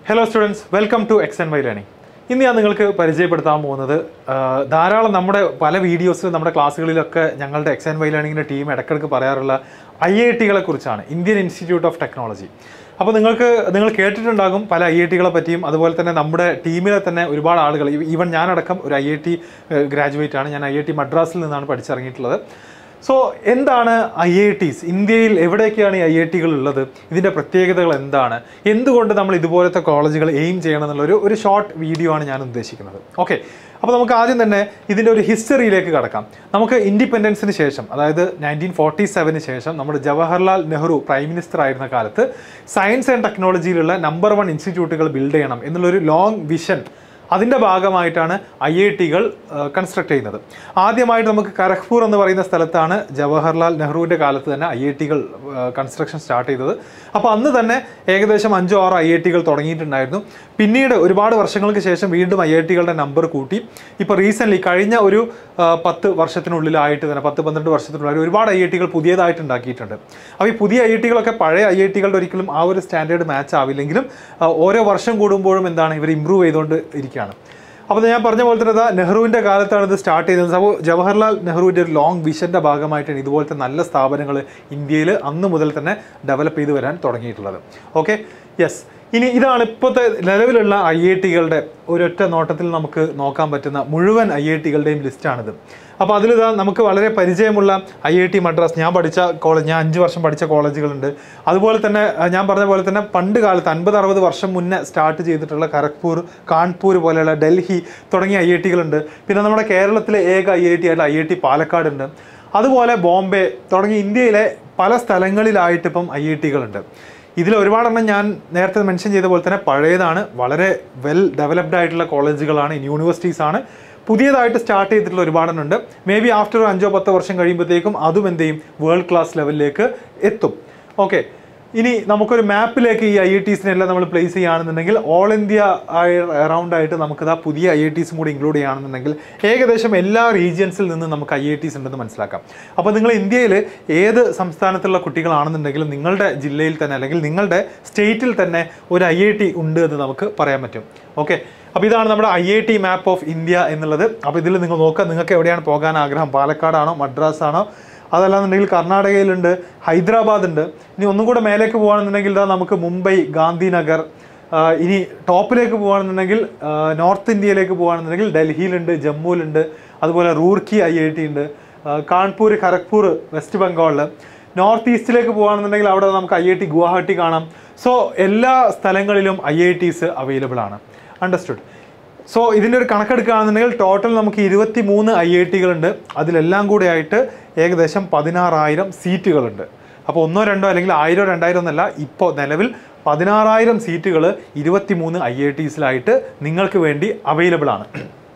hello students welcome to X N Y learning ഇന്ന് ഞാൻ നിങ്ങൾക്ക് പരിചയപ്പെടുത്താൻ പോകുന്നത് ആ, ധാരാളം നമ്മുടെ പല വീഡിയോസിലും നമ്മുടെ ക്ലാസ്സുകളിലൊക്കെ ഞങ്ങളുടെ എക്സ് എൻ വൈ ലേണിങ്ങിൻ്റെ ടീം ഇടയ്ക്കിടയ്ക്ക് പറയാറുള്ള ഐ ഐ ടികളെ കുറിച്ചാണ് ഇന്ത്യൻ ഇൻസ്റ്റിറ്റ്യൂട്ട് ഓഫ് ടെക്നോളജി അപ്പോൾ നിങ്ങൾക്ക് നിങ്ങൾ കേട്ടിട്ടുണ്ടാകും പല ഐ ഐ ടികളെ പറ്റിയും അതുപോലെ തന്നെ നമ്മുടെ ടീമിലെ തന്നെ ഒരുപാട് ആളുകൾ ഈവൻ ഞാനടക്കം ഒരു ഐ ഐ ടി ഗ്രാജുവേറ്റ് ആണ് ഞാൻ ഐ ഐ ടി മദ്രാസിൽ നിന്നാണ് പഠിച്ചിറങ്ങിയിട്ടുള്ളത് സോ എന്താണ് ഐ ഐ ടീസ് ഇന്ത്യയിൽ എവിടെയൊക്കെയാണ് ഈ ഐ ഐ ടികൾ ഉള്ളത് ഇതിൻ്റെ പ്രത്യേകതകൾ എന്താണ് എന്തുകൊണ്ട് നമ്മൾ ഇതുപോലത്തെ കോളേജുകൾ എയിം ചെയ്യണം എന്നുള്ളൊരു ഒരു ഷോർട്ട് വീഡിയോ ആണ് ഞാൻ ഉദ്ദേശിക്കുന്നത് ഓക്കെ അപ്പോൾ നമുക്ക് ആദ്യം തന്നെ ഇതിൻ്റെ ഒരു ഹിസ്റ്ററിയിലേക്ക് കടക്കാം നമുക്ക് ഇൻഡിപെൻഡൻസിന് ശേഷം അതായത് നയൻറ്റീൻ ഫോർട്ടി സെവന് ശേഷം നമ്മുടെ ജവഹർലാൽ നെഹ്റു പ്രൈം മിനിസ്റ്റർ ആയിരുന്ന കാലത്ത് സയൻസ് ആൻഡ് ടെക്നോളജിയിലുള്ള നമ്പർ വൺ ഇൻസ്റ്റിറ്റ്യൂട്ടുകൾ ബിൽഡ് ചെയ്യണം എന്നുള്ളൊരു ലോങ് വിഷൻ അതിൻ്റെ ഭാഗമായിട്ടാണ് ഐ ഐ ടികൾ കൺസ്ട്രക്ട് ചെയ്യുന്നത് ആദ്യമായിട്ട് നമുക്ക് കരഖ്പൂർ എന്ന് പറയുന്ന സ്ഥലത്താണ് ജവഹർലാൽ നെഹ്റുവിൻ്റെ കാലത്ത് തന്നെ ഐ ഐ ടികൾ കൺസ്ട്രക്ഷൻ സ്റ്റാർട്ട് ചെയ്തത് അപ്പോൾ അന്ന് തന്നെ ഏകദേശം അഞ്ചോ ആറോ ഐ ഐ ടികൾ തുടങ്ങിയിട്ടുണ്ടായിരുന്നു പിന്നീട് ഒരുപാട് വർഷങ്ങൾക്ക് ശേഷം വീണ്ടും ഐ ഐ ടികളുടെ നമ്പർ കൂട്ടി ഇപ്പോൾ റീസെൻ്റ്ലി കഴിഞ്ഞ ഒരു ആ, പത്ത് വർഷത്തിനുള്ളിലായിട്ട് തന്നെ പത്ത് പന്ത്രണ്ട് വർഷത്തിനുള്ളിൽ ഒരുപാട് ഐ ഐ ടികൾ പുതിയതായിട്ട് ഉണ്ടാക്കിയിട്ടുണ്ട് അപ്പോൾ ഈ പുതിയ ഐ ഐ ടികളൊക്കെ പഴയ ഐ ഐ ടികളുടെ ഒരിക്കലും ആ ഒരു സ്റ്റാൻഡേർഡ് മാച്ച് ആവില്ലെങ്കിലും ആ, ഓരോ വർഷം കൂടുമ്പോഴും എന്താണ് ഇവർ ഇമ്പ്രൂവ് ചെയ്തുകൊണ്ട് ഇരിക്കുകയാണ് അപ്പോൾ ഞാൻ പറഞ്ഞ പോലെ തന്നെ ദാ നെഹ്റുവിൻ്റെ കാലത്താണ് ഇത് സ്റ്റാർട്ട് ചെയ്തത് അപ്പോൾ ജവഹർലാൽ നെഹ്റുവിൻ്റെ ഒരു ലോങ് വിഷൻ്റെ ഭാഗമായിട്ടാണ് ഇതുപോലത്തെ നല്ല സ്ഥാപനങ്ങൾ ഇന്ത്യയിൽ അന്ന് മുതൽ തന്നെ ഡെവലപ്പ് ചെയ്ത് വരാൻ തുടങ്ങിയിട്ടുള്ളത് ഓക്കെ യെസ് ഇനി ഇതാണ് ഇപ്പോഴത്തെ നിലവിലുള്ള ഐ ഐ ടികളുടെ ഒരൊറ്റ നോട്ടത്തിൽ നമുക്ക് നോക്കാൻ പറ്റുന്ന മുഴുവൻ ഐ ഐ ടികളുടെയും ലിസ്റ്റാണിത് അപ്പോൾ അതിലിതാ നമുക്ക് വളരെ പരിചയമുള്ള ഐ ഐ ടി മദ്രാസ് ഞാൻ പഠിച്ച കോളേജ് ഞാൻ അഞ്ച് വർഷം പഠിച്ച കോളേജുകളുണ്ട് അതുപോലെ തന്നെ അഹ് ഞാൻ പറഞ്ഞ പോലെ തന്നെ പണ്ട് കാലത്ത് അൻപത് അറുപത് വർഷം മുന്നേ സ്റ്റാർട്ട് ചെയ്തിട്ടുള്ള ഖരഗ്പൂർ കാൺപൂർ പോലെയുള്ള ഡൽഹി തുടങ്ങിയ ഐ ഐ ടികളുണ്ട് പിന്നെ നമ്മുടെ കേരളത്തിലെ ഏക ഐ ഐ ടി ആയിട്ടുള്ള ഐ ഐ ടി പാലക്കാടുണ്ട് അതുപോലെ ബോംബെ തുടങ്ങി ഇന്ത്യയിലെ പല സ്ഥലങ്ങളിലായിട്ട് ഇപ്പം ഐ ഐ ടികളുണ്ട് ഇതിൽ ഒരുപാടെണ്ണം ഞാൻ നേരത്തെ മെൻഷൻ ചെയ്ത പോലെ തന്നെ പഴയതാണ് വളരെ വെൽ ഡെവലപ്ഡ് ആയിട്ടുള്ള കോളേജുകളാണ് യൂണിവേഴ്സിറ്റീസ് ആണ് പുതിയതായിട്ട് സ്റ്റാർട്ട് ചെയ്തിട്ടുള്ള ഒരുപാടെണ്ണം ഉണ്ട് മേ ബി ആഫ്റ്റർ ഒരു അഞ്ചോ പത്തോ വർഷം കഴിയുമ്പോഴത്തേക്കും അതും എന്ത് ചെയ്യും വേൾഡ് ക്ലാസ് ലെവലിലേക്ക് എത്തും ഓക്കെ ഇനി നമുക്കൊരു മാപ്പിലേക്ക് ഈ ഐ ഐ ടീസിനെല്ലാം നമ്മൾ പ്ലേസ് ചെയ്യുകയാണെന്നുണ്ടെങ്കിൽ ഓൾ ഇന്ത്യ അറൗണ്ട് ആയിട്ട് നമുക്കിതാ പുതിയ ഐ ഐ ടീസും കൂടി ഇൻക്ലൂഡ് ചെയ്യുകയാണെന്നുണ്ടെങ്കിൽ ഏകദേശം എല്ലാ റീജിയൻസിൽ നിന്നും നമുക്ക് ഐ ഐ ടീസ് ഉണ്ടെന്ന് മനസ്സിലാക്കാം അപ്പോൾ നിങ്ങൾ ഇന്ത്യയിൽ ഏത് സംസ്ഥാനത്തുള്ള കുട്ടികളാണെന്നുണ്ടെങ്കിലും നിങ്ങളുടെ ജില്ലയിൽ തന്നെ അല്ലെങ്കിൽ നിങ്ങളുടെ സ്റ്റേറ്റിൽ തന്നെ ഒരു ഐ ഐ ടി ഉണ്ട് എന്ന് നമുക്ക് പറയാൻ പറ്റും ഓക്കെ അപ്പോൾ ഇതാണ് നമ്മുടെ I I T map of India എന്നുള്ളത് അപ്പോൾ ഇതിൽ നിങ്ങൾ നോക്കുക നിങ്ങൾക്ക് എവിടെയാണ് പോകാൻ ആഗ്രഹം പാലക്കാടാണോ മദ്രാസ് ആണോ അതല്ലാന്നുണ്ടെങ്കിൽ കർണാടകയിലുണ്ട് ഹൈദരാബാദ് ഉണ്ട് ഇനി ഒന്നും കൂടെ മേലേക്ക് പോകുകയാണെന്നുണ്ടെങ്കിൽ ഇതാ നമുക്ക് മുംബൈ ഗാന്ധിനഗർ ആ, ഇനി ടോപ്പിലേക്ക് പോകുകയാണെന്നുണ്ടെങ്കിൽ ആ, നോർത്ത് ഇന്ത്യയിലേക്ക് പോകുകയാണെന്നുണ്ടെങ്കിൽ ഡൽഹിയിലുണ്ട് ജമ്മുവിലുണ്ട് അതുപോലെ റൂർക്കി ഐ ഐ ടി ഉണ്ട് ആ, കാൺപൂർ ഖരഗ്പൂർ വെസ്റ്റ് ബംഗാളിൽ നോർത്ത് ഈസ്റ്റിലേക്ക് പോകുകയാണെന്നുണ്ടെങ്കിൽ അവിടെ നമുക്ക് ഐ ഐ ടി ഗുവാഹട്ടി കാണാം സോ എല്ലാ സ്ഥലങ്ങളിലും ഐ ഐ ടീസ് അവൈലബിൾ ആണ് അണ്ടർസ്റ്റുഡ് സോ ഇതിൻ്റെ ഒരു കണക്കെടുക്കുകയാണെന്നുണ്ടെങ്കിൽ ടോട്ടൽ നമുക്ക് ഇരുപത്തി മൂന്ന് ഐ ഐ ടികളുണ്ട് അതിലെല്ലാം കൂടെ ആയിട്ട് ഏകദേശം പതിനാറായിരം സീറ്റുകളുണ്ട് അപ്പോൾ ഒന്നോ രണ്ടോ അല്ലെങ്കിൽ ആയിരോ രണ്ടായിരം എന്നല്ല ഇപ്പോൾ നിലവിൽ പതിനാറായിരം സീറ്റുകൾ ഇരുപത്തി മൂന്ന് ഐ ഐ ടീസിലായിട്ട് നിങ്ങൾക്ക് വേണ്ടി അവൈലബിൾ ആണ്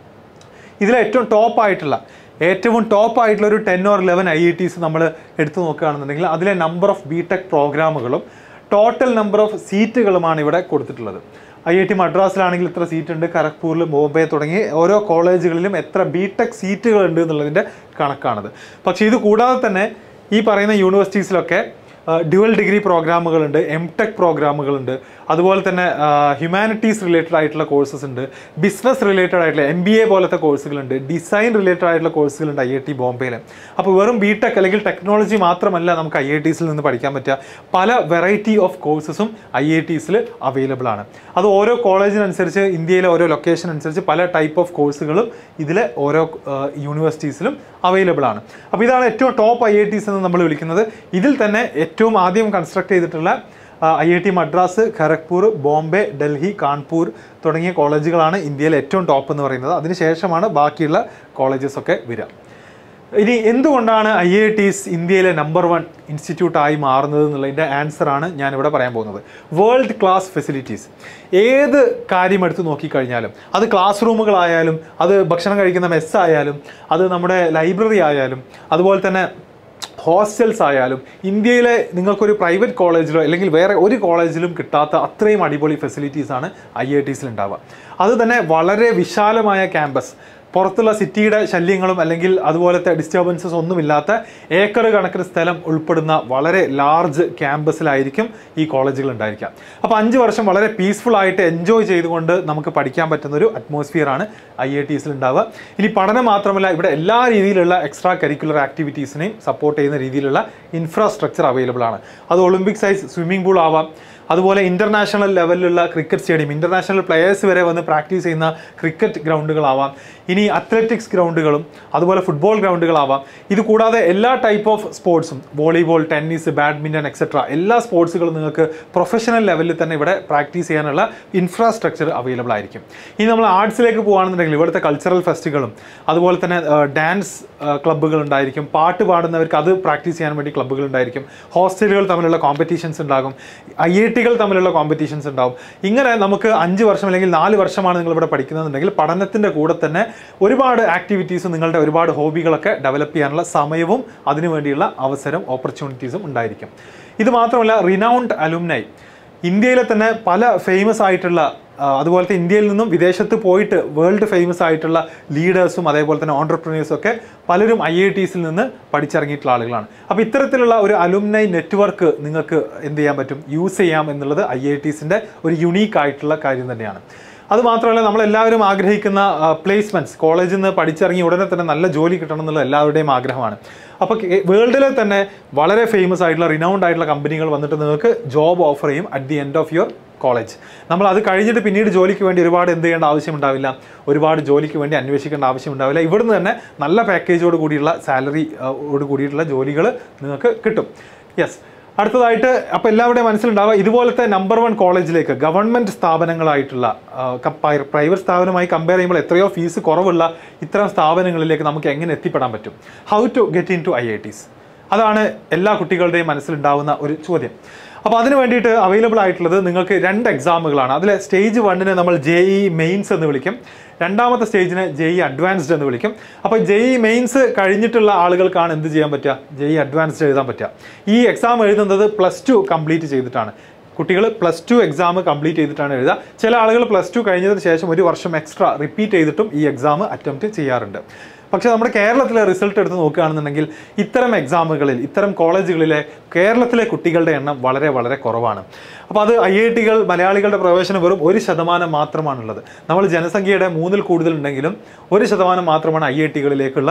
ഇതിൽ ഏറ്റവും ടോപ്പ് ആയിട്ടുള്ള ഏറ്റവും ടോപ്പ് ആയിട്ടുള്ള ഒരു ten or eleven I I Ts നമ്മൾ എടുത്തു നോക്കുകയാണെന്നുണ്ടെങ്കിൽ അതിലെ നമ്പർ ഓഫ് ബി ടെക് പ്രോഗ്രാമുകളും ടോട്ടൽ നമ്പർ ഓഫ് സീറ്റുകളുമാണ് ഇവിടെ കൊടുത്തിട്ടുള്ളത് ഐ ഐ ടി മദ്രാസിലാണെങ്കിൽ ഇത്ര സീറ്റ് ഉണ്ട് ഖരഗ്പൂരിൽ ബോംബെ തുടങ്ങി ഓരോ കോളേജുകളിലും എത്ര ബി ടെക് സീറ്റുകൾ ഉണ്ട് എന്നുള്ളതിൻ്റെ കണക്കാണത് പക്ഷേ ഇത് കൂടാതെ തന്നെ ഈ പറയുന്ന യൂണിവേഴ്സിറ്റീസിലൊക്കെ ഡ്യുവൽ ഡിഗ്രി പ്രോഗ്രാമുകളുണ്ട് എം ടെക് പ്രോഗ്രാമുകളുണ്ട് അതുപോലെ തന്നെ ഹ്യൂമാനിറ്റീസ് റിലേറ്റഡ് ആയിട്ടുള്ള കോഴ്സസ് ഉണ്ട് ബിസിനസ് റിലേറ്റഡ് ആയിട്ടുള്ള എം ബി എ പോലത്തെ കോഴ്സുകളുണ്ട് ഡിസൈൻ റിലേറ്റഡ് ആയിട്ടുള്ള കോഴ്സുകളുണ്ട് ഐ ഐ ടി ബോംബെയിൽ അപ്പോൾ വെറും ബി ടെക് അല്ലെങ്കിൽ ടെക്നോളജി മാത്രമല്ല നമുക്ക് ഐ ഐ ടീസിൽ നിന്ന് പഠിക്കാൻ പറ്റുക പല വെറൈറ്റി ഓഫ് കോഴ്സസും ഐ ഐ ടീസിൽ അവൈലബിൾ ആണ് അത് ഓരോ കോളേജിനനുസരിച്ച് ഇന്ത്യയിലെ ഓരോ ലൊക്കേഷൻ അനുസരിച്ച് പല ടൈപ്പ് ഓഫ് കോഴ്സുകളും ഇതിലെ ഓരോ യൂണിവേഴ്സിറ്റീസിലും അവൈലബിൾ ആണ് അപ്പോൾ ഇതാണ് ഏറ്റവും ടോപ്പ് ഐ ഐ ടീസ് എന്ന് നമ്മൾ വിളിക്കുന്നത് ഇതിൽ തന്നെ ഏറ്റവും ആദ്യം കൺസ്ട്രക്ട് ചെയ്തിട്ടുള്ള I I T Madras Kharagpur Bombay Delhi Kanpur തുടങ്ങിയ കോളേജുകളാണ് ഇന്ത്യയിലെ ഏറ്റവും ടോപ്പ് എന്ന് പറയുന്നത് അതിനുശേഷമാണ് ബാക്കിയുള്ള കോളേജസ് ഒക്കെ വരിക ഇനി എന്തുകൊണ്ടാണ് ഐ ഐ ടീസ് ഇന്ത്യയിലെ നമ്പർ വൺ ഇൻസ്റ്റിറ്റ്യൂട്ടായി മാറുന്നത് എന്നുള്ളതിൻ്റെ ആൻസറാണ് ഞാനിവിടെ പറയാൻ പോകുന്നത് വേൾഡ് ക്ലാസ് ഫെസിലിറ്റീസ് ഏത് കാര്യം എടുത്ത് നോക്കിക്കഴിഞ്ഞാലും അത് ക്ലാസ് റൂമുകളായാലും അത് ഭക്ഷണം കഴിക്കുന്ന മെസ്സ് ആയാലും അത് നമ്മുടെ ലൈബ്രറി ആയാലും അതുപോലെ തന്നെ ഹോസ്റ്റൽസ് ആയാലും ഇന്ത്യയിലെ നിങ്ങൾക്കൊരു പ്രൈവറ്റ് കോളേജിലോ അല്ലെങ്കിൽ വേറെ ഒരു കോളേജിലും കിട്ടാത്ത അത്രയും അടിപൊളി ഫെസിലിറ്റീസ് ആണ് ഐ ഐ ടീസിൽ ഉണ്ടാവുക അത് തന്നെ വളരെ വിശാലമായ ക്യാമ്പസ് പുറത്തുള്ള സിറ്റിയുടെ ശല്യങ്ങളും അല്ലെങ്കിൽ അതുപോലത്തെ ഡിസ്റ്റർബൻസസ് ഒന്നുമില്ലാത്ത ഏക്കർ കണക്കിന് സ്ഥലം ഉൾപ്പെടുന്ന വളരെ ലാർജ് ക്യാമ്പസിലായിരിക്കും ഈ കോളേജുകൾ ഉണ്ടായിരിക്കുക അപ്പോൾ അഞ്ച് വർഷം വളരെ പീസ്ഫുൾ ആയിട്ട് എൻജോയ് ചെയ്തുകൊണ്ട് നമുക്ക് പഠിക്കാൻ പറ്റുന്ന ഒരു അറ്റ്മോസ്ഫിയർ ആണ് ഐ ഐ ടീസിൽ ഉണ്ടാവുക ഇനി പഠനം മാത്രമല്ല ഇവിടെ എല്ലാ രീതിയിലുള്ള എക്സ്ട്രാ കരിക്കുലർ ആക്ടിവിറ്റീസിനെയും സപ്പോർട്ട് ചെയ്യുന്ന രീതിയിലുള്ള ഇൻഫ്രാസ്ട്രക്ചർ അവൈലബിൾ ആണ് അത് ഒളിമ്പിക് സൈസ് സ്വിമ്മിംഗ് പൂൾ ആവാം അതുപോലെ ഇന്റർനാഷണൽ ലെവലിലുള്ള ക്രിക്കറ്റ് സ്റ്റേഡിയം ഇന്റർനാഷണൽ പ്ലെയേഴ്സ് വരെ വന്ന് പ്രാക്ടീസ് ചെയ്യുന്ന ക്രിക്കറ്റ് ഗ്രൗണ്ടുകളാവാം ഇനി അത്ലറ്റിക്സ് ഗ്രൗണ്ടുകളും അതുപോലെ ഫുട്ബോൾ ഗ്രൗണ്ടുകളാവാം ഇത് കൂടാതെ എല്ലാ ടൈപ്പ് ഓഫ് സ്പോർട്സും വോളിബോൾ ടെന്നീസ് ബാഡ്മിൻ്റൺ എക്സെട്ര എല്ലാ സ്പോർട്സുകളും നിങ്ങൾക്ക് പ്രൊഫഷണൽ ലെവലിൽ തന്നെ ഇവിടെ പ്രാക്ടീസ് ചെയ്യാനുള്ള ഇൻഫ്രാസ്ട്രക്ചർ അവൈലബിൾ ആയിരിക്കും ഇനി നമ്മൾ ആർട്സിലേക്ക് പോകുകയാണെന്നുണ്ടെങ്കിൽ ഇവിടുത്തെ കൾച്ചറൽ ഫെസ്റ്റുകളും അതുപോലെ തന്നെ ഡാൻസ് ക്ലബ്ബുകൾ ഉണ്ടായിരിക്കും പാട്ട് പാടുന്നവർക്ക് അത് പ്രാക്ടീസ് ചെയ്യാൻ വേണ്ടി ക്ലബ്ബുകൾ ഉണ്ടായിരിക്കും ഹോസ്റ്റലുകൾ തമ്മിലുള്ള കോമ്പറ്റീഷൻസ് ഉണ്ടാകും ഐ ഐ ടികൾ തമ്മിലുള്ള കോമ്പറ്റീഷൻസ് ഉണ്ടാവും ഇങ്ങനെ നമുക്ക് അഞ്ച് വർഷം അല്ലെങ്കിൽ നാല് വർഷമാണ് നിങ്ങൾ ഇവിടെ പഠിക്കുന്നതെന്നുണ്ടെങ്കിൽ പഠനത്തിൻ്റെ കൂടെ തന്നെ ഒരുപാട് ആക്ടിവിറ്റീസും നിങ്ങളുടെ ഒരുപാട് ഹോബികളൊക്കെ ഡെവലപ്പ് ചെയ്യാനുള്ള സമയവും അതിനു വേണ്ടിയുള്ള അവസരം ഓപ്പർച്യൂണിറ്റീസും ഉണ്ടായിരിക്കും ഇത് മാത്രമല്ല റിനൗണ്ട് അലുമിനൈ ഇന്ത്യയിലെ തന്നെ പല ഫേമസ് ആയിട്ടുള്ള ആ, അതുപോലത്തെ ഇന്ത്യയിൽ നിന്നും വിദേശത്ത് പോയിട്ട് വേൾഡ് ഫേമസ് ആയിട്ടുള്ള ലീഡേഴ്സും അതേപോലെ തന്നെ ഓണ്ടർപ്രണേഴ്സും ഒക്കെ പലരും ഐ ഐ ടീസിൽ നിന്ന് പഠിച്ചിറങ്ങിയിട്ടുള്ള ആളുകളാണ് അപ്പോൾ ഇത്തരത്തിലുള്ള ഒരു അലുമിനൈ നെറ്റ്വർക്ക് നിങ്ങൾക്ക് എന്ത് ചെയ്യാൻ പറ്റും യൂസ് ചെയ്യാം എന്നുള്ളത് ഐ ഐ ടീസിൻ്റെ ഒരു യുണീക്ക് ആയിട്ടുള്ള കാര്യം തന്നെയാണ് അത് മാത്രമല്ല നമ്മളെല്ലാവരും ആഗ്രഹിക്കുന്ന പ്ലേസ്മെന്റ്സ് കോളേജിൽ നിന്ന് പഠിച്ചിറങ്ങി ഉടനെ തന്നെ നല്ല ജോലി കിട്ടണം എന്നുള്ള എല്ലാവരുടെയും ആഗ്രഹമാണ് അപ്പോൾ വേൾഡിലെ തന്നെ വളരെ ഫേമസ് ആയിട്ടുള്ള റിനൗണ്ട് ആയിട്ടുള്ള കമ്പനികൾ വന്നിട്ട് നിങ്ങൾക്ക് ജോബ് ഓഫർ ചെയ്യും at the end of your college നമ്മൾ അത് കഴിഞ്ഞിട്ട് പിന്നീട് ജോലിക്ക് വേണ്ടി ഒരുപാട് എന്ത് ചെയ്യേണ്ട ആവശ്യമുണ്ടാവില്ല ഒരുപാട് ജോലിക്ക് വേണ്ടി അന്വേഷിക്കേണ്ട ആവശ്യമുണ്ടാവില്ല ഇവിടുന്ന് തന്നെ നല്ല പാക്കേജോട് കൂടിയുള്ള സാലറി ഓട് കൂടിയിട്ടുള്ള ജോലികൾ നിങ്ങൾക്ക് കിട്ടും യെസ് അടുത്തതായിട്ട് അപ്പോൾ എല്ലാവരുടെയും മനസ്സിലുണ്ടാവുക ഇതുപോലത്തെ നമ്പർ വൺ കോളേജിലേക്ക് ഗവൺമെൻറ് സ്ഥാപനങ്ങളായിട്ടുള്ള പ്രൈവറ്റ് സ്ഥാപനമായി കമ്പയർ ചെയ്യുമ്പോൾ എത്രയോ ഫീസ് കുറവുള്ള ഇത്തരം സ്ഥാപനങ്ങളിലേക്ക് നമുക്ക് എങ്ങനെ എത്തിപ്പെടാൻ പറ്റും how to get into I I Ts അതാണ് എല്ലാ കുട്ടികളുടെയും മനസ്സിലുണ്ടാവുന്ന ഒരു ചോദ്യം അപ്പോൾ അതിന് വേണ്ടിയിട്ട് അവൈലബിൾ ആയിട്ടുള്ളത് നിങ്ങൾക്ക് രണ്ട് എക്സാമുകളാണ് അതിൽ സ്റ്റേജ് വണ്ണിന് നമ്മൾ ജെ ഇ മെയിൻസ് എന്ന് വിളിക്കും രണ്ടാമത്തെ സ്റ്റേജിന് ജെ ഇ അഡ്വാൻസ്ഡ് എന്ന് വിളിക്കും അപ്പോൾ ജെ ഇ മെയിൻസ് കഴിഞ്ഞിട്ടുള്ള ആളുകൾക്കാണ് എന്ത് ചെയ്യാൻ പറ്റുക ജെ ഇ അഡ്വാൻസ്ഡ് എഴുതാൻ പറ്റുക ഈ എക്സാം എഴുതുന്നത് പ്ലസ് ടു കംപ്ലീറ്റ് ചെയ്തിട്ടാണ് കുട്ടികൾ പ്ലസ് ടു എക്സാം കംപ്ലീറ്റ് ചെയ്തിട്ടാണ് എഴുതുക ചില ആളുകൾ പ്ലസ് ടു കഴിഞ്ഞതിന് ശേഷം ഒരു വർഷം എക്സ്ട്രാ റിപ്പീറ്റ് ചെയ്തിട്ടും ഈ എക്സാം അറ്റംപ്റ്റ് ചെയ്യാറുണ്ട് പക്ഷേ നമ്മുടെ കേരളത്തിലെ റിസൾട്ട് എടുത്ത് നോക്കുകയാണെന്നുണ്ടെങ്കിൽ ഇത്തരം എക്സാമുകളിൽ ഇത്തരം കോളേജുകളിലെ കേരളത്തിലെ കുട്ടികളുടെ എണ്ണം വളരെ വളരെ കുറവാണ് അപ്പോൾ അത് ഐ ഐ ടികൾ മലയാളികളുടെ പ്രവേശനം വെറും ഒരു ശതമാനം മാത്രമാണുള്ളത് നമ്മൾ ജനസംഖ്യയുടെ മൂന്നിൽ കൂടുതൽ ഉണ്ടെങ്കിലും ഒരു ശതമാനം മാത്രമാണ് ഐ ഐ ടികളിലേക്കുള്ള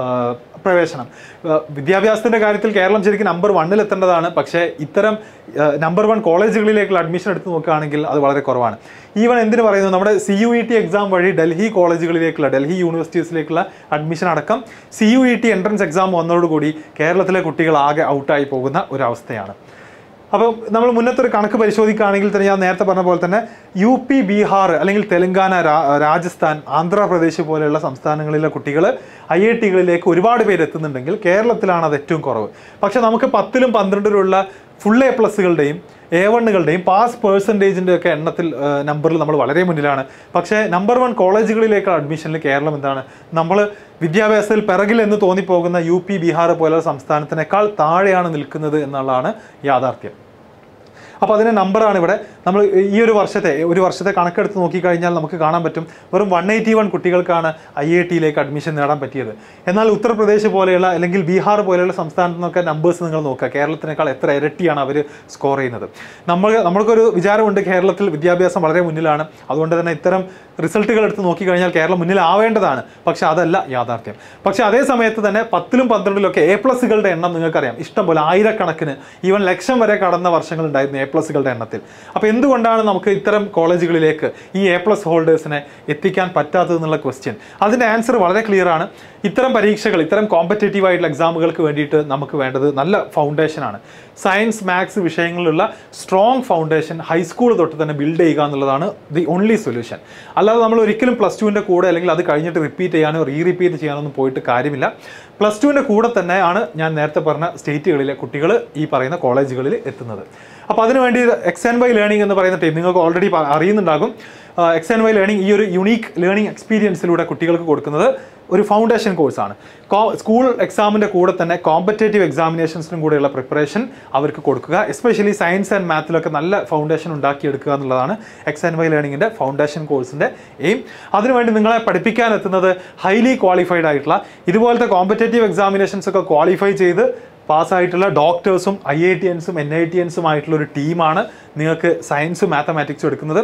പ്രവേശനം ആ, വിദ്യാഭ്യാസത്തിന്റെ കാര്യത്തിൽ കേരളം ശരിക്കും നമ്പർ വണ്ണിൽ എത്തേണ്ടതാണ് പക്ഷേ ഇത്തരം നമ്പർ വൺ കോളേജുകളിലേക്കുള്ള അഡ്മിഷൻ എടുത്ത് നോക്കുകയാണെങ്കിൽ അത് വളരെ കുറവാണ് ഈവൻ എന്തിനു പറയുന്നു നമ്മുടെ C U E T exam വഴി ഡൽഹി കോളേജുകളിലേക്കുള്ള ഡൽഹി യൂണിവേഴ്സിറ്റീസിലേക്കുള്ള അഡ്മിഷൻ അടക്കം C U E T entrance exam വന്നതോടുകൂടി കേരളത്തിലെ കുട്ടികൾ ആകെ ഔട്ടായി പോകുന്ന ഒരവസ്ഥയാണ് അപ്പോൾ നമ്മൾ മുന്നത്തെ ഒരു കണക്ക് പരിശോധിക്കുകയാണെങ്കിൽ തന്നെ ഞാൻ നേരത്തെ പറഞ്ഞ പോലെ തന്നെ യു പി ബീഹാർ അല്ലെങ്കിൽ തെലങ്കാന രാ- രാജസ്ഥാൻ ആന്ധ്രാപ്രദേശ് പോലെയുള്ള സംസ്ഥാനങ്ങളിലെ കുട്ടികൾ ഐ ഐ ടികളിലേക്ക് ഒരുപാട് പേര് എത്തുന്നുണ്ടെങ്കിൽ കേരളത്തിലാണ് അത് ഏറ്റവും കുറവ് പക്ഷെ നമുക്ക് പത്തിലും പന്ത്രണ്ടിലുള്ള ഫുൾ എ പ്ലസുകളുടെയും എ വണ്ണുകളുടെയും പാസ് പേഴ്സൻറ്റേജിൻ്റെ ഒക്കെ എണ്ണത്തിൽ നമ്പറിൽ നമ്മൾ വളരെ മുന്നിലാണ് പക്ഷേ നമ്പർ വൺ കോളേജുകളിലേക്കുള്ള അഡ്മിഷനിൽ കേരളം എന്താണ് നമ്മൾ വിദ്യാഭ്യാസത്തിൽ പിറകിൽ എന്ന് തോന്നിപ്പോകുന്ന യു പി ബീഹാർ പോലുള്ള സംസ്ഥാനത്തിനേക്കാൾ താഴെയാണ് നിൽക്കുന്നത് എന്നുള്ളതാണ് യാഥാർത്ഥ്യം അപ്പോൾ അതിൻ്റെ നമ്പറാണ് ഇവിടെ നമ്മൾ ഈ ഒരു വർഷത്തെ ഒരു വർഷത്തെ കണക്കെടുത്ത് നോക്കിക്കഴിഞ്ഞാൽ നമുക്ക് കാണാൻ പറ്റും വെറും വൺ എയ്റ്റി വൺ കുട്ടികൾക്കാണ് ഐ ഐ ടിയിലേക്ക് അഡ്മിഷൻ നേടാൻ പറ്റിയത് എന്നാൽ ഉത്തർപ്രദേശ് പോലെയുള്ള അല്ലെങ്കിൽ ബീഹാർ പോലെയുള്ള സംസ്ഥാനത്ത് നിന്നൊക്കെ നമ്പേഴ്സ് നിങ്ങൾ നോക്കുക കേരളത്തിനേക്കാൾ എത്ര ഇരട്ടിയാണ് അവർ സ്കോർ ചെയ്യുന്നത് നമ്മൾ നമ്മൾക്കൊരു വിചാരമുണ്ട് കേരളത്തിൽ വിദ്യാഭ്യാസം വളരെ മുന്നിലാണ് അതുകൊണ്ട് തന്നെ ഇത്തരം റിസൾട്ടുകൾ എടുത്ത് നോക്കിക്കഴിഞ്ഞാൽ കേരളം മുന്നിലാവേണ്ടതാണ് പക്ഷെ അതല്ല യാഥാർത്ഥ്യം പക്ഷെ അതേ സമയത്ത് തന്നെ പത്തിലും പന്ത്രണ്ടിലൊക്കെ എ പ്ലസുകളുടെ എണ്ണം നിങ്ങൾക്കറിയാം ഇഷ്ടം പോലെ ആയിരക്കണക്കിന് ഈവൻ ലക്ഷം വരെ കടന്ന വർഷങ്ങളുണ്ടായിരുന്നു എ പ്ലസുകളുടെ എണ്ണത്തിൽ അപ്പോൾ എന്തുകൊണ്ടാണ് നമുക്ക് ഇത്തരം കോളേജുകളിലേക്ക് ഈ എ പ്ലസ് ഹോൾഡേഴ്സിനെ എത്തിക്കാൻ പറ്റാത്തതെന്നുള്ള ക്വസ്റ്റ്യൻ അതിൻ്റെ ആൻസർ വളരെ ക്ലിയർ ആണ് ഇത്തരം പരീക്ഷകൾ ഇത്തരം കോമ്പറ്റേറ്റീവ് ആയിട്ടുള്ള എക്സാമുകൾക്ക് വേണ്ടിയിട്ട് നമുക്ക് വേണ്ടത് നല്ല ഫൗണ്ടേഷനാണ് സയൻസ് മാത്സ് വിഷയങ്ങളിലുള്ള സ്ട്രോങ് ഫൗണ്ടേഷൻ ഹൈസ്കൂൾ തൊട്ട് തന്നെ ബിൽഡ് ചെയ്യുക എന്നുള്ളതാണ് ദി ഓൺലി സൊല്യൂഷൻ അല്ലാതെ നമ്മൾ ഒരിക്കലും പ്ലസ് ടുവിൻ്റെ കൂടെ അല്ലെങ്കിൽ അത് കഴിഞ്ഞിട്ട് റിപ്പീറ്റ് ചെയ്യാനോ റീ റിപ്പീറ്റ് ചെയ്യാനോ ഒന്നും പോയിട്ട് കാര്യമില്ല പ്ലസ് ടുവിൻ്റെ കൂടെ തന്നെയാണ് ഞാൻ നേരത്തെ പറഞ്ഞ സ്റ്റേറ്റുകളിലെ കുട്ടികൾ ഈ പറയുന്ന കോളേജുകളിൽ എത്തുന്നത് അപ്പോൾ അതിനുവേണ്ടി എക്സ് ആൻഡ് വൈ ലേണിംഗ് എന്ന് പറയുന്ന ടീം നിങ്ങൾക്ക് ഓൾറെഡി അറിയുന്നുണ്ടാകും എക്സ് ആൻഡ് വൈ ലേണിംഗ് ഈ ഒരു യുണീക്ക് ലേണിംഗ് എക്സ്പീരിയൻസിലൂടെ കുട്ടികൾക്ക് കൊടുക്കുന്നത് ഒരു ഫൗണ്ടേഷൻ കോഴ്സാണ് സ്കൂൾ എക്സാമിൻ്റെ കൂടെ തന്നെ കോമ്പറ്റേറ്റീവ് എക്സാമിനേഷൻസിനും കൂടെയുള്ള പ്രിപ്പറേഷൻ അവർക്ക് കൊടുക്കുക എസ്പെഷ്യലി സയൻസ് ആൻഡ് മാത്തിലൊക്കെ നല്ല ഫൗണ്ടേഷൻ ഉണ്ടാക്കിയെടുക്കുക എന്നുള്ളതാണ് എക്സ് ആൻഡ് വൈ ലേണിംഗിൻ്റെ ഫൗണ്ടേഷൻ കോഴ്സിൻ്റെ എയിം അതിനുവേണ്ടി നിങ്ങളെ പഠിപ്പിക്കാൻ എത്തുന്നത് ഹൈലി ക്വാളിഫൈഡ് ആയിട്ടുള്ള ഇതുപോലത്തെ കോമ്പറ്റേറ്റീവ് എക്സാമിനേഷൻസ് ഒക്കെ ക്വാളിഫൈ ചെയ്ത് പാസ്സായിട്ടുള്ള ഡോക്ടേഴ്സും ഐ ഐ ടി എൻസും എൻ ഐ ടി എൻസും ആയിട്ടുള്ള ഒരു ടീമാണ് നിങ്ങൾക്ക് സയൻസും മാത്തമാറ്റിക്സും എടുക്കുന്നത്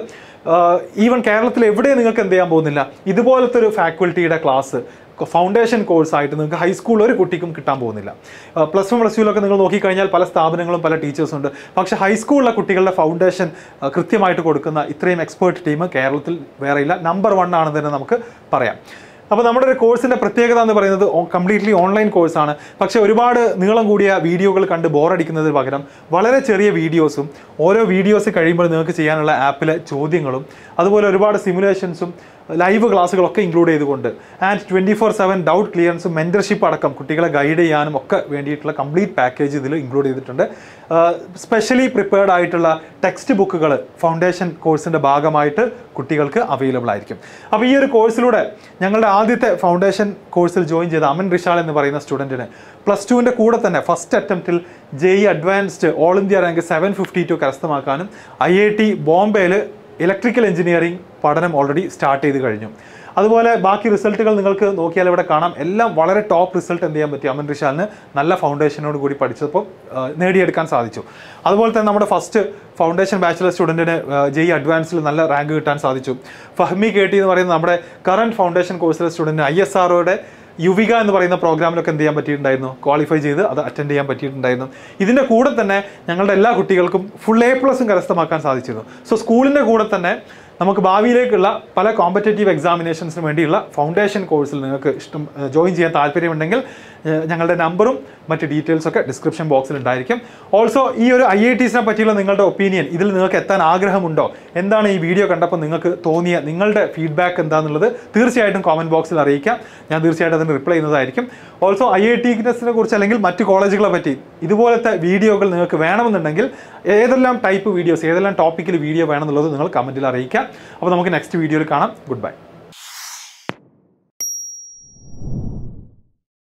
ഈവൻ കേരളത്തിൽ എവിടെ നിങ്ങൾക്ക് എന്ത് ചെയ്യാൻ പോകുന്നില്ല ഇതുപോലത്തെ ഒരു ഫാക്കൽറ്റിയുടെ ക്ലാസ് ഫൗണ്ടേഷൻ കോഴ്സായിട്ട് നിങ്ങൾക്ക് ഹൈസ്കൂളിൽ ഒരു കുട്ടിക്കും കിട്ടാൻ പോകുന്നില്ല പ്ലസ് വൺ പ്ലസ് ടുവിലൊക്കെ നിങ്ങൾ നോക്കിക്കഴിഞ്ഞാൽ പല സ്ഥാപനങ്ങളും പല ടീച്ചേഴ്സും ഉണ്ട് പക്ഷേ ഹൈസ്കൂളിലെ കുട്ടികളുടെ ഫൗണ്ടേഷൻ കൃത്യമായിട്ട് കൊടുക്കുന്ന ഇത്രയും എക്സ്പേർട്ട് ടീം കേരളത്തിൽ വേറെയില്ല നമ്പർ വൺ ആണെന്ന് തന്നെ നമുക്ക് പറയാം അപ്പോൾ നമ്മുടെ ഒരു കോഴ്സിൻ്റെ പ്രത്യേകത എന്ന് പറയുന്നത് കംപ്ലീറ്റ്ലി ഓൺലൈൻ കോഴ്സാണ് പക്ഷേ ഒരുപാട് നീളം കൂടിയ വീഡിയോകൾ കണ്ട് ബോറടിക്കുന്നതിന് പകരം വളരെ ചെറിയ വീഡിയോസും ഓരോ വീഡിയോസ് കഴിയുമ്പോൾ നിങ്ങൾക്ക് ചെയ്യാനുള്ള ആപ്പിലെ ചോദ്യങ്ങളും അതുപോലെ ഒരുപാട് സിമുലേഷൻസും ലൈവ് ക്ലാസ്സുകളൊക്കെ ഇൻക്ലൂഡ് ചെയ്തുകൊണ്ട് and twenty four seven doubt ക്ലിയറൻസും മെൻറ്റർഷിപ്പ് അടക്കം കുട്ടികളെ ഗൈഡ് ചെയ്യാനും ഒക്കെ വേണ്ടിയിട്ടുള്ള കംപ്ലീറ്റ് പാക്കേജ് ഇതിൽ ഇൻക്ലൂഡ് ചെയ്തിട്ടുണ്ട് സ്പെഷ്യലി പ്രിപ്പയർഡ് ആയിട്ടുള്ള ടെക്സ്റ്റ് ബുക്കുകൾ ഫൗണ്ടേഷൻ കോഴ്സിൻ്റെ ഭാഗമായിട്ട് കുട്ടികൾക്ക് അവൈലബിൾ ആയിരിക്കും അപ്പോൾ ഈ ഒരു കോഴ്സിലൂടെ ഞങ്ങളുടെ ആദ്യത്തെ ഫൗണ്ടേഷൻ കോഴ്സിൽ ജോയിൻ ചെയ്ത അമൻ റിഷാൽ എന്ന് പറയുന്ന സ്റ്റുഡൻറ്റിന് പ്ലസ് ടുവിൻ്റെ കൂടെ തന്നെ ഫസ്റ്റ് അറ്റംപ്റ്റിൽ J E advanced all India rank seven fifty two കരസ്ഥമാക്കാനും ഐ ഐ ടി ബോംബെയിൽ ഇലക്ട്രിക്കൽ എഞ്ചിനീയറിംഗ് പഠനം ഓൾറെഡി സ്റ്റാർട്ട് ചെയ്ത് കഴിഞ്ഞു അതുപോലെ ബാക്കി റിസൾട്ടുകൾ നിങ്ങൾക്ക് നോക്കിയാൽ ഇവിടെ കാണാം എല്ലാം വളരെ ടോപ്പ് റിസൾട്ട് എന്ത് ചെയ്യാൻ പറ്റി അമൻ റിഷാലിന് നല്ല ഫൗണ്ടേഷനോട് കൂടി പഠിച്ചപ്പോൾ ആ, നേടിയെടുക്കാൻ സാധിച്ചു അതുപോലെ തന്നെ നമ്മുടെ ഫസ്റ്റ് ഫൗണ്ടേഷൻ ബാച്ചിലർ സ്റ്റുഡൻറ്റിന് ജെ ഇ അഡ്വാൻസിൽ നല്ല റാങ്ക് കിട്ടാൻ സാധിച്ചു ഫഹ്മി കെ ടി എന്ന് പറയുന്ന നമ്മുടെ കറണ്ട് ഫൗണ്ടേഷൻ കോഴ്സിലെ സ്റ്റുഡൻറ്റിന് ഐ എസ് ആർഒയുടെ യുവിക എന്ന് പറയുന്ന പ്രോഗ്രാമിലൊക്കെ എന്ത് ചെയ്യാൻ പറ്റിയിട്ടുണ്ടായിരുന്നു ക്വാളിഫൈ ചെയ്ത് അത് അറ്റൻഡ് ചെയ്യാൻ പറ്റിയിട്ടുണ്ടായിരുന്നു ഇതിൻ്റെ കൂടെ തന്നെ ഞങ്ങളുടെ എല്ലാ കുട്ടികൾക്കും ഫുൾ എ പ്ലസും കരസ്ഥമാക്കാൻ സാധിച്ചിരുന്നു സോ സ്കൂളിൻ്റെ കൂടെ തന്നെ നമുക്ക് ഭാവിയിലേക്കുള്ള പല കോമ്പറ്റേറ്റീവ് എക്സാമിനേഷൻസിന് വേണ്ടിയുള്ള ഫൗണ്ടേഷൻ കോഴ്സിൽ നിങ്ങൾക്ക് ഇഷ്ടം ജോയിൻ ചെയ്യാൻ താല്പര്യമുണ്ടെങ്കിൽ ഏഹ്, ഞങ്ങളുടെ നമ്പറും മറ്റ് ഡീറ്റെയിൽസ് ഒക്കെ ഡിസ്ക്രിപ്ഷൻ ബോക്സിൽ ഉണ്ടായിരിക്കും ഓൾസോ ഈ ഒരു ഐ ഐ ടീസിനെ പറ്റിയുള്ള നിങ്ങളുടെ ഒപ്പീനിയൻ ഇതിൽ നിങ്ങൾക്ക് എത്താൻ ആഗ്രഹമുണ്ടോ എന്താണ് ഈ വീഡിയോ കണ്ടപ്പോൾ നിങ്ങൾക്ക് തോന്നിയ നിങ്ങളുടെ ഫീഡ്ബാക്ക് എന്താണെന്നുള്ളത് തീർച്ചയായിട്ടും കോമൻറ്റ് ബോക്സിൽ അറിയിക്കാം ഞാൻ തീർച്ചയായിട്ടും അതിന് റിപ്ലൈ ചെയ്യുന്നതായിരിക്കും ഓൾസോ ഐ ഐ ടിനെസിനെ കുറിച്ച് അല്ലെങ്കിൽ മറ്റ് കോളേജുകളെ പറ്റി ഇതുപോലത്തെ വീഡിയോകൾ നിങ്ങൾക്ക് വേണമെന്നുണ്ടെങ്കിൽ ഏതെല്ലാം ടൈപ്പ് വീഡിയോസ് ഏതെല്ലാം ടോപ്പിക്കിൽ വീഡിയോ വേണമെന്നുള്ളത് നിങ്ങൾ കമൻറ്റിൽ അറിയിക്കാം അപ്പോൾ നമുക്ക് നെക്സ്റ്റ് വീഡിയോയിൽ കാണാം ഗുഡ് ബൈ